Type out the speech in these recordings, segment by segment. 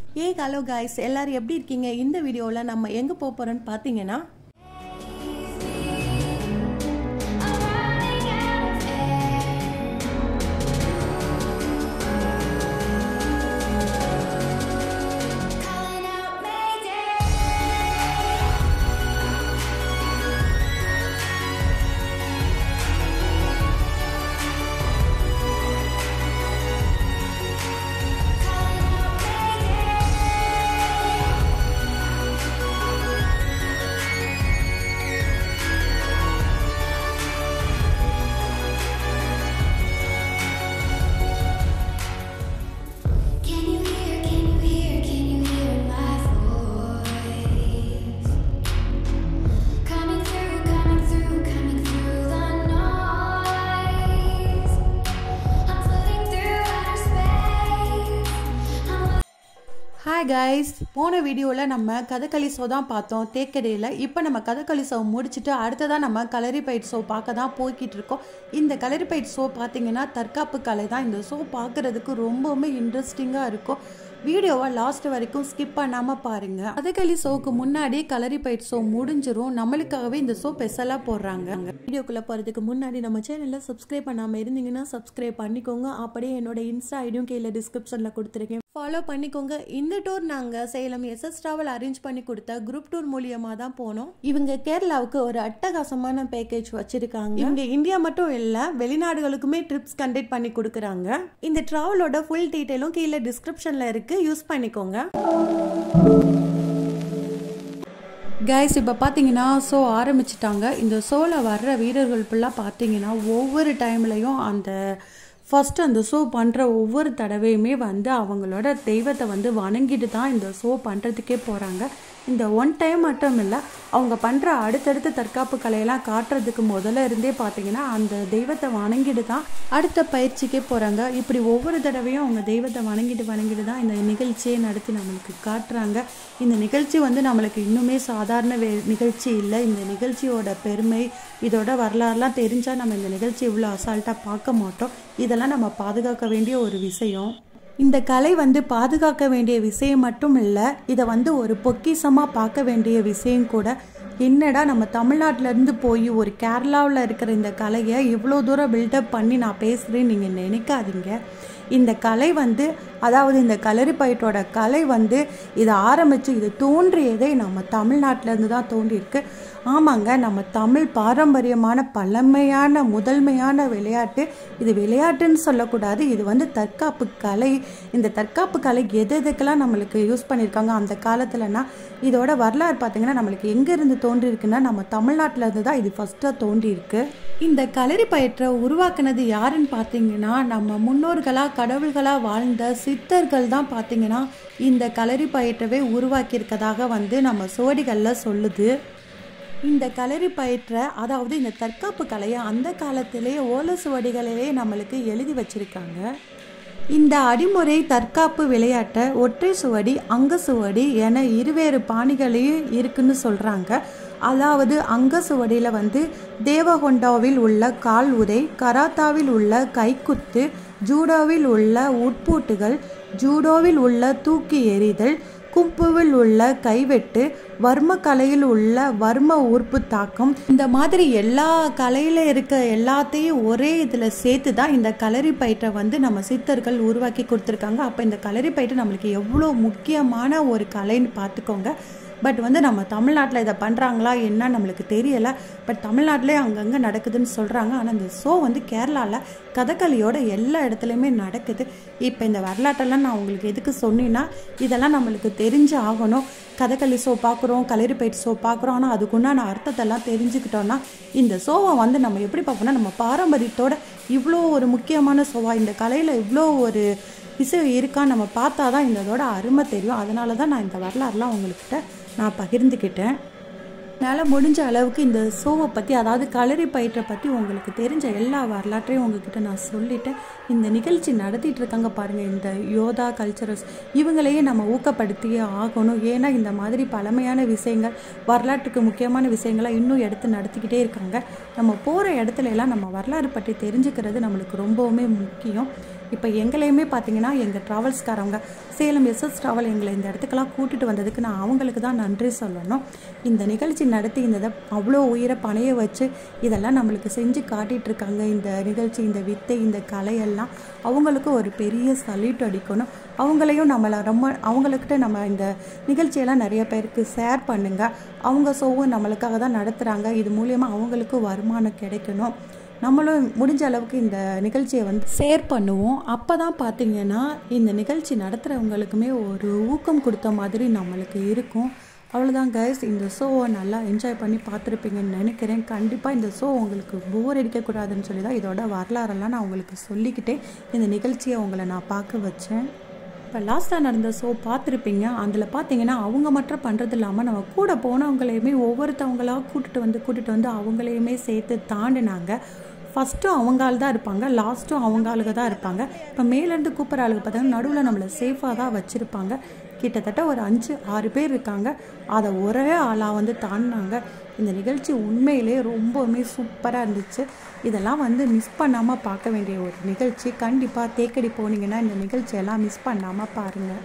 ஏ hello guys எல்லாரும் எப்படி இருக்கீங்க இந்த வீடியோவில் நம்ம எங்கே போக போகிறோன்னு பார்த்தீங்கன்னா Calling out Mayday. Calling out Mayday. Can you hear, can you hear, can you hear my voice? Coming through, coming through, coming through the noise. I'm floating through outer space. I'm hi guys போன வீடியோவில் நம்ம Kathakali show தான் பார்த்தோம் தேக்கடையில் இப்போ நம்ம Kathakali show முடிச்சுட்டு அடுத்ததாக நம்ம கலரி பைட் ஷோ பார்க்க தான் போய்கிட்டு இருக்கோம் இந்த கலரி பைட் ஷோ பார்த்தீங்கன்னா தற்காப்பு கலை தான் இந்த ஷோ பார்க்குறதுக்கு ரொம்பவுமே இன்ட்ரெஸ்டிங்காக இருக்கும் வீடியோவை லாஸ்ட் வரைக்கும் ஸ்கிப் பண்ணாமல் பாருங்கள் கதகளி ஷோக்கு முன்னாடி கலரி பைட் ஷோ முடிஞ்சிரும் நம்மளுக்காகவே இந்த ஷோ ஸ்பெஷலாக போடுறாங்க வீடியோக்குள்ளே போகிறதுக்கு முன்னாடி நம்ம சேனலில் சப்ஸ்கிரைப் பண்ணாமல் இருந்தீங்கன்னா சப்ஸ்கிரைப் பண்ணிக்கோங்க அப்படியே என்னோட இன்ஸ்டா ஐடியும் கீழே டிஸ்கிரிப்ஷனில் கொடுத்துருக்கேன் ஃபாலோ பண்ணிக்கோங்க இந்த டூர் நாங்கள் சேலம் எஸ்எஸ் ட்ராவல் அரேஞ்ச் பண்ணி கொடுத்த குரூப் டூர் மூலியமாக தான் போனோம் இவங்க கேரளாவுக்கு ஒரு அட்டகாசமான பேக்கேஜ் வச்சிருக்காங்க இங்க இந்தியா மட்டும் இல்லை வெளிநாடுகளுக்குமே ட்ரிப்ஸ் கண்டக்ட் பண்ணி கொடுக்குறாங்க இந்த ட்ராவலோட ஃபுல் டீட்டெயிலும் கீழே டிஸ்கிரிப்ஷனில் இருக்கு யூஸ் பண்ணிக்கோங்க கைஸ் இப்போ பார்த்தீங்கன்னா ஷோ ஆரம்பிச்சிட்டாங்க இந்த ஷோவில் வர்ற வீரர்கள் ஃபுல்லாக பார்த்தீங்கன்னா ஒவ்வொரு டைம்லையும் அந்த ஃபஸ்ட்டு அந்த ஷோ பண்ணுற ஒவ்வொரு தடவையுமே வந்து அவங்களோட தெய்வத்தை வந்து வணங்கிட்டு தான் இந்த ஷோ பண்ணுறதுக்கே போகிறாங்க இந்த ஒன் டைம் மட்டும் இல்லை அவங்க பண்ணுற அடுத்தடுத்த தற்காப்பு கலையெல்லாம் காட்டுறதுக்கு முதல்ல இருந்தே பார்த்தீங்கன்னா அந்த தெய்வத்தை வணங்கிட்டு தான் அடுத்த பயிற்சிக்கே போகிறாங்க இப்படி ஒவ்வொரு தடவையும் அவங்க தெய்வத்தை வணங்கிட்டு வணங்கிட்டு தான் இந்த நிகழ்ச்சியை நடத்தி நம்மளுக்கு காட்டுறாங்க இந்த நிகழ்ச்சி வந்து நம்மளுக்கு இன்னுமே சாதாரண வே நிகழ்ச்சி இல்லை இந்த நிகழ்ச்சியோட பெருமை இதோட வரலாறுலாம் தெரிஞ்சால் நம்ம இந்த நிகழ்ச்சி இவ்வளோ அசால்ட்டாக பார்க்க மாட்டோம் இதெல்லாம் நம்ம பாதுகாக்க வேண்டிய ஒரு விஷயம் இந்த கலை வந்து பாதுகாக்க வேண்டிய விஷயம் மட்டும் இல்லை இதை வந்து ஒரு பொக்கிஷமாக பார்க்க வேண்டிய விஷயம் கூட என்னடா நம்ம தமிழ்நாட்டுல இருந்து போய் ஒரு கேரளாவில் இருக்கிற இந்த கலையை இவ்வளோ தூரம் பில்டப் பண்ணி நான் பேசுகிறேன்னு நீங்கள் நினைக்காதீங்க இந்த கலை வந்து அதாவது இந்த கலரி பயிட்டோட கலை வந்து இது ஆரம்பித்து இது தோன்றியதே நம்ம தமிழ்நாட்டிலேருந்து தான் தோன்றியிருக்கு ஆமாங்க நம்ம தமிழ் பாரம்பரியமான பழமையான முதன்மையான விளையாட்டு இது விளையாட்டுன்னு சொல்லக்கூடாது இது வந்து தற்காப்பு கலை இந்த தற்காப்பு கலை எது எதுக்கெல்லாம் நம்மளுக்கு யூஸ் பண்ணியிருக்காங்க அந்த காலத்துலனா இதோட வரலாறு பார்த்தீங்கன்னா நம்மளுக்கு எங்கேருந்து தோன்றியிருக்குன்னா நம்ம தமிழ்நாட்டில் இருந்து தான் இது ஃபஸ்ட்டாக தோன்றியிருக்கு இந்த களரி பயிற்றை உருவாக்குனது யாருன்னு பார்த்தீங்கன்னா நம்ம முன்னோர்களாக கடவுள்களாக வாழ்ந்த சித்தர்கள் தான் பார்த்தீங்கன்னா இந்த களரி பயிற்றவே உருவாக்கியிருக்கதாக வந்து நம்ம சுவடிகளில் சொல்லுது இந்த களரி பயிற்ற அதாவது இந்த தற்காப்பு கலையை அந்த காலத்திலேயே ஓலை சுவடிகளிலே நம்மளுக்கு எழுதி வச்சிருக்காங்க இந்த அடிமுறை தற்காப்பு விளையாட்டை ஒற்றை சுவடி அங்க சுவடி என இருவேறு பாணிகளையும் இருக்குன்னு சொல்கிறாங்க அதாவது அங்க சுவடியில் வந்து தேவகொண்டாவில் உள்ள கால் உதை கராத்தாவில் உள்ள கைக்குத்து ஜூடோவில் உள்ள உட்பூட்டுகள் ஜூடோவில் உள்ள தூக்கி எறிதல் கும்புவில் உள்ள கைவெட்டு வர்ம கலையில் உள்ள வர்ம உறுப்பு தாக்கம் இந்த மாதிரி எல்லா கலையில இருக்க எல்லாத்தையும் ஒரே இதில் சேர்த்து தான் இந்த கலரி பயிற்றை வந்து நம்ம சித்தர்கள் உருவாக்கி கொடுத்துருக்காங்க அப்போ இந்த கலரி பயிற்று நம்மளுக்கு எவ்வளோ முக்கியமான ஒரு கலைன்னு பார்த்துக்கோங்க பட் வந்து நம்ம தமிழ்நாட்டில் இதை பண்ணுறாங்களா என்ன நம்மளுக்கு தெரியலை பட் தமிழ்நாட்டிலே அங்கங்கே நடக்குதுன்னு சொல்கிறாங்க ஆனால் இந்த ஷோ வந்து கேரளாவில் கதகளியோட எல்லா இடத்துலையுமே நடக்குது இப்போ இந்த வரலாற்றெல்லாம் நான் உங்களுக்கு எதுக்கு சொன்னேன்னா இதெல்லாம் நம்மளுக்கு தெரிஞ்சு ஆகணும் கதகளி ஷோ பார்க்குறோம் கலரி பயிற்சி ஷோ பார்க்குறோம் ஆனால் அதுக்குண்டான அர்த்தத்தெல்லாம் தெரிஞ்சுக்கிட்டோன்னா இந்த ஷோவை வந்து நம்ம எப்படி பார்ப்போம்னா நம்ம பாரம்பரியத்தோட இவ்வளோ ஒரு முக்கியமான ஷோவா இந்த கலையில் இவ்வளோ ஒரு விஷயம் இருக்கான்னு நம்ம பார்த்தா தான் இந்த இதோட அருமை தெரியும் அதனால தான் நான் இந்த வரலாறுலாம் உங்கள்கிட்ட நான் பகிர்ந்துக்கிட்டேன் என்னால் முடிஞ்ச அளவுக்கு இந்த ஷோவை பற்றி அதாவது களரி பயிற்றை பற்றி உங்களுக்கு தெரிஞ்ச எல்லா வரலாற்றையும் உங்ககிட்ட நான் சொல்லிட்டேன் இந்த நிகழ்ச்சி நடத்திட்டு இருக்காங்க பாருங்கள் இந்த யோதா கல்ச்சரல்ஸ் இவங்களையே நம்ம ஊக்கப்படுத்தியே ஆகணும் ஏன்னா இந்த மாதிரி பழமையான விஷயங்கள் வரலாற்றுக்கு முக்கியமான விஷயங்களை இன்னும் எடுத்து நடத்திக்கிட்டே இருக்காங்க நம்ம போகிற இடத்துல எல்லாம் நம்ம வரலாறு பற்றி தெரிஞ்சுக்கிறது நம்மளுக்கு ரொம்பவுமே முக்கியம் இப்போ எங்களையுமே பார்த்தீங்கன்னா எங்கள் ட்ராவல்ஸ்காரவங்க சேலம் எஸ்எஸ் ட்ராவல் எங்களை இந்த இடத்துக்கெல்லாம் கூட்டிகிட்டு வந்ததுக்கு நான் அவங்களுக்கு தான் நன்றி சொல்லணும் இந்த நிகழ்ச்சி நடத்தி இந்த இதை அவ்வளோ உயிரை பணைய வச்சு இதெல்லாம் நம்மளுக்கு செஞ்சு காட்டிகிட்டு இருக்காங்க இந்த நிகழ்ச்சி இந்த வித்தை இந்த கலையெல்லாம் அவங்களுக்கு ஒரு பெரிய சல்யூட் அடிக்கணும் அவங்களையும் நம்மளை ரொம்ப அவங்கக்கிட்ட நம்ம இந்த நிகழ்ச்சியெல்லாம் நிறைய பேருக்கு ஷேர் பண்ணுங்கள் அவங்க ஷோவும் நம்மளுக்காக தான் நடத்துகிறாங்க இது மூலியமாக அவங்களுக்கு வருமானம் கிடைக்கணும் நம்மளும் முடிஞ்ச அளவுக்கு இந்த நிகழ்ச்சியை வந்து ஷேர் பண்ணுவோம் அப்போ தான் பார்த்தீங்கன்னா இந்த நிகழ்ச்சி நடத்துகிறவங்களுக்குமே ஒரு ஊக்கம் கொடுத்த மாதிரி நம்மளுக்கு இருக்கும் அவ்வளோதான் கைஸ் இந்த ஷோவை நல்லா என்ஜாய் பண்ணி பார்த்துருப்பீங்கன்னு நினைக்கிறேன் கண்டிப்பாக இந்த ஷோ உங்களுக்கு போர் அடிக்கக்கூடாதுன்னு சொல்லி தான் இதோட வரலாறெல்லாம் நான் உங்களுக்கு சொல்லிக்கிட்டே இந்த நிகழ்ச்சியை உங்களை நான் பார்க்க வச்சேன் இப்போ லாஸ்ட்டாக நடந்த ஷோ பார்த்துருப்பீங்க அதில் பார்த்தீங்கன்னா அவங்க மட்டும் பண்ணுறது இல்லாமல் நம்ம கூட போனவங்களையுமே ஒவ்வொருத்தவங்களா கூட்டிட்டு வந்து கூட்டிட்டு வந்து அவங்களையுமே சேர்த்து தாண்டினாங்க ஃபஸ்ட்டும் அவங்க ஆள் தான் இருப்பாங்க லாஸ்ட்டும் அவங்க ஆளுங்க தான் இருப்பாங்க இப்போ மேலேருந்து கூப்பிட்ற ஆளுங்க பார்த்தீங்கன்னா நடுவில் நம்மளை சேஃபாக தான் வச்சுருப்பாங்க கிட்டத்தட்ட ஒரு அஞ்சு ஆறு பேர் இருக்காங்க அதை ஒரே ஆளாக வந்து தாண்டினாங்க இந்த நிகழ்ச்சி உண்மையிலே ரொம்பவுமே சூப்பராக இருந்துச்சு இதெல்லாம் வந்து மிஸ் பண்ணாமல் பார்க்க வேண்டிய ஒரு நிகழ்ச்சி கண்டிப்பாக தேக்கடி போனீங்கன்னா இந்த நிகழ்ச்சியெல்லாம் மிஸ் பண்ணாமல் பாருங்கள்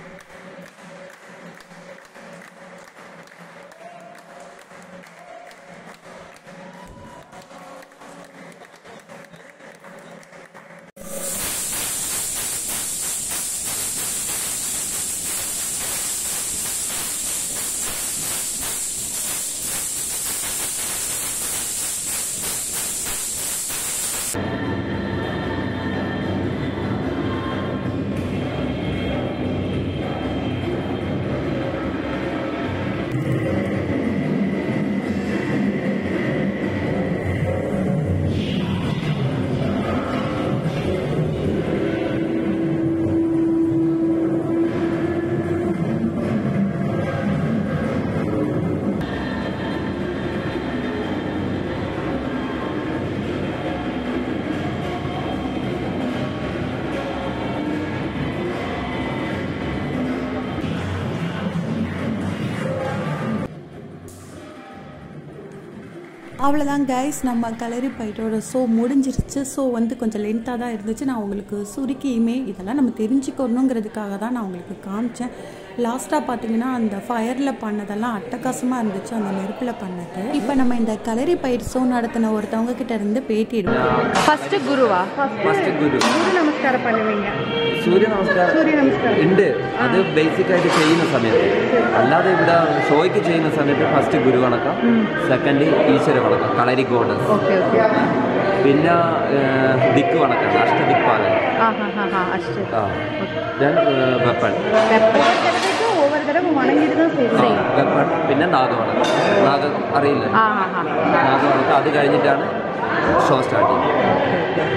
அவ்வளோதான் கைஸ் நம்ம கலரி பைட்டோட ஷோ முடிஞ்சிருச்சு ஷோ வந்து கொஞ்சம் லென்த்தாக தான் இருந்துச்சு நான் உங்களுக்கு சுருக்கியுமே இதெல்லாம் நம்ம தெரிஞ்சுக்கணுங்கிறதுக்காக தான் நான் உங்களுக்கு காமிச்சேன் லாஸ்ட்டாக பார்த்தீங்கன்னா அந்த ஃபயரில் பண்ணதெல்லாம் அட்டகாசமாக இருந்துச்சு அந்த நெருப்பில் பண்ணது இப்போ நம்ம இந்த கலரி பயிர் ஷோ நடத்தின ஒருத்தவங்க கிட்ட இருந்து பேட்டி எடுப்போம் ഫസ്റ്റ് ഗുരുവാ ഫസ്റ്റ് ഗുരു சூரிய நமஸ்காரம் பண்ணுவீங்க സൂര്യ നമസ്കാരം ഉണ്ട് അത് ബേസിക് ആയിട്ട് ചെയ്യുന്ന സമയത്ത് അല്ലാതെ ഇവിടെ ഷോയ്ക്ക് ചെയ്യുന്ന സമയത്ത് ഫസ്റ്റ് ഗുരു വണക്കം സെക്കൻഡ് ഈശ്വര വണക്കം കളരി ഗോഡസ് ഓക്കെ ഓക്കെ പിന്നെ ഏഹ്, ദിക്ക് വണക്കം അഷ്ടദിക്പാലൻ ആ ഹാ ഹാ ഹാ അഷ്ട ആ ദെൻ വെപ്പൺ ஒவ்வொரு தடவை வணங்கிட்டு தான் ആ, വെപ്പൺ പിന്നെ നാഗവണക്കം നാഗ അറിയില്ല ആ ഹാ ഹാ നാഗവണക്കം അത് കഴിഞ്ഞിട്ടാണ് ഷോ സ്റ്റാർട്ട് ചെയ്യുന്നത്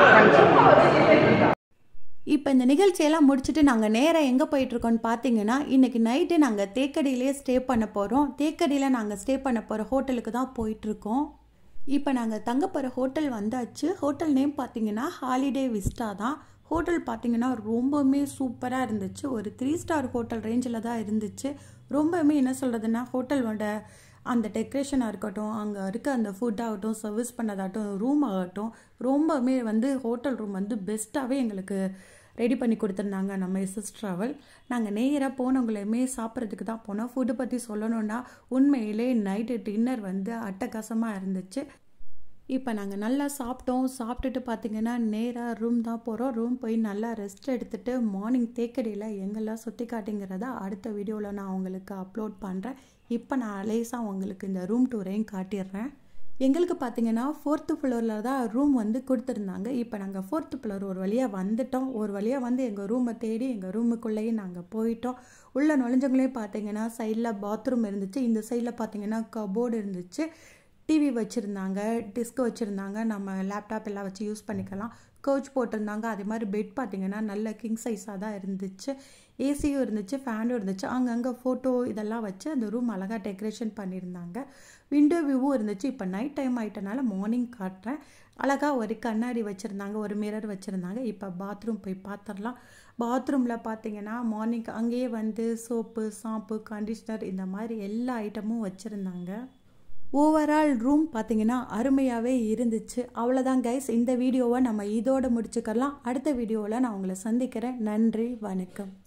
இப்போ இந்த நிகழ்ச்சியெல்லாம் முடிச்சுட்டு நாங்கள் நேராக எங்கே போயிட்டுருக்கோம்னு பார்த்தீங்கன்னா இன்றைக்கி நைட்டு நாங்கள் தேக்கடியிலே ஸ்டே பண்ண போகிறோம் தேக்கடியில் நாங்கள் ஸ்டே பண்ண போகிற ஹோட்டலுக்கு தான் போயிட்டுருக்கோம் இப்போ நாங்கள் தங்க போகிற ஹோட்டல் வந்தாச்சு ஹோட்டல் நேம் பார்த்தீங்கன்னா ஹாலிடே விஸ்டா தான் ஹோட்டல் பார்த்தீங்கன்னா ரொம்பவுமே சூப்பராக இருந்துச்சு ஒரு த்ரீ ஸ்டார் ஹோட்டல் ரேஞ்சில் தான் இருந்துச்சு ரொம்பவுமே என்ன சொல்கிறதுனா ஹோட்டலோட அந்த டெக்கரேஷனாக இருக்கட்டும் அங்கே இருக்க அந்த ஃபுட் ஆகட்டும் சர்வீஸ் பண்ணதாகட்டும் ரூம் ஆகட்டும் ரொம்பவுமே வந்து ஹோட்டல் ரூம் வந்து பெஸ்ட்டாகவே எங்களுக்கு ரெடி பண்ணி கொடுத்துருந்தாங்க நம்ம எஸ்எஸ் ட்ராவல் நாங்கள் நேராக போனவங்களையுமே சாப்பிட்றதுக்கு தான் போனோம் ஃபுட்டு பற்றி சொல்லணும்னா உண்மையிலே நைட்டு டின்னர் வந்து அட்டகாசமாக இருந்துச்சு இப்போ நாங்கள் நல்லா சாப்பிட்டோம் சாப்பிட்டுட்டு பார்த்தீங்கன்னா நேராக ரூம் தான் போகிறோம் ரூம் போய் நல்லா ரெஸ்ட் எடுத்துட்டு மார்னிங் தேக்கடியில் எங்கெல்லாம் சுற்றி காட்டுங்கிறத அடுத்த வீடியோவில் நான் உங்களுக்கு அப்லோட் பண்ணுறேன் இப்போ நான் லேசாக உங்களுக்கு இந்த ரூம் டூரையும் காட்டிடுறேன் எங்களுக்கு பார்த்தீங்கன்னா ஃபோர்த்து ஃப்ளோரில் தான் ரூம் வந்து கொடுத்துருந்தாங்க இப்போ நாங்கள் ஃபோர்த்து ஃப்ளோர் ஒரு வழியாக வந்துட்டோம் ஒரு வழியாக வந்து எங்கள் ரூமை தேடி எங்கள் ரூமுக்குள்ளேயே நாங்கள் போயிட்டோம் உள்ளே நுழைஞ்சவங்களையும் பார்த்தீங்கன்னா சைடில் பாத்ரூம் இருந்துச்சு இந்த சைடில் பார்த்தீங்கன்னா கபோர்டு இருந்துச்சு டிவி வச்சுருந்தாங்க டிஸ்க் வச்சுருந்தாங்க நம்ம லேப்டாப் எல்லாம் வச்சு யூஸ் பண்ணிக்கலாம் கோச் போட்டிருந்தாங்க அதே மாதிரி பெட் பார்த்தீங்கன்னா நல்ல கிங் சைஸாக தான் இருந்துச்சு ஏசியும் இருந்துச்சு ஃபேனும் இருந்துச்சு அங்கங்கே ஃபோட்டோ இதெல்லாம் வச்சு அந்த ரூம் அழகாக டெக்கரேஷன் பண்ணியிருந்தாங்க விண்டோ வியூவும் இருந்துச்சு இப்போ நைட் டைம் ஆயிட்டனால மார்னிங் காட்டுறேன் அழகாக ஒரு கண்ணாடி வச்சுருந்தாங்க ஒரு மிரர் வச்சுருந்தாங்க இப்போ பாத்ரூம் போய் பார்த்துடலாம் பாத்ரூமில் பார்த்தீங்கன்னா மார்னிங் அங்கேயே வந்து சோப்பு ஷாம்பு கண்டிஷ்னர் இந்த மாதிரி எல்லா ஐட்டமும் வச்சுருந்தாங்க ஓவரால் ரூம் பார்த்தீங்கன்னா அருமையாகவே இருந்துச்சு அவ்வளோதான் கைஸ் இந்த வீடியோவை நம்ம இதோட முடிச்சுக்கலாம் அடுத்த வீடியோவில் நான் உங்களை சந்திக்கிறேன் நன்றி வணக்கம்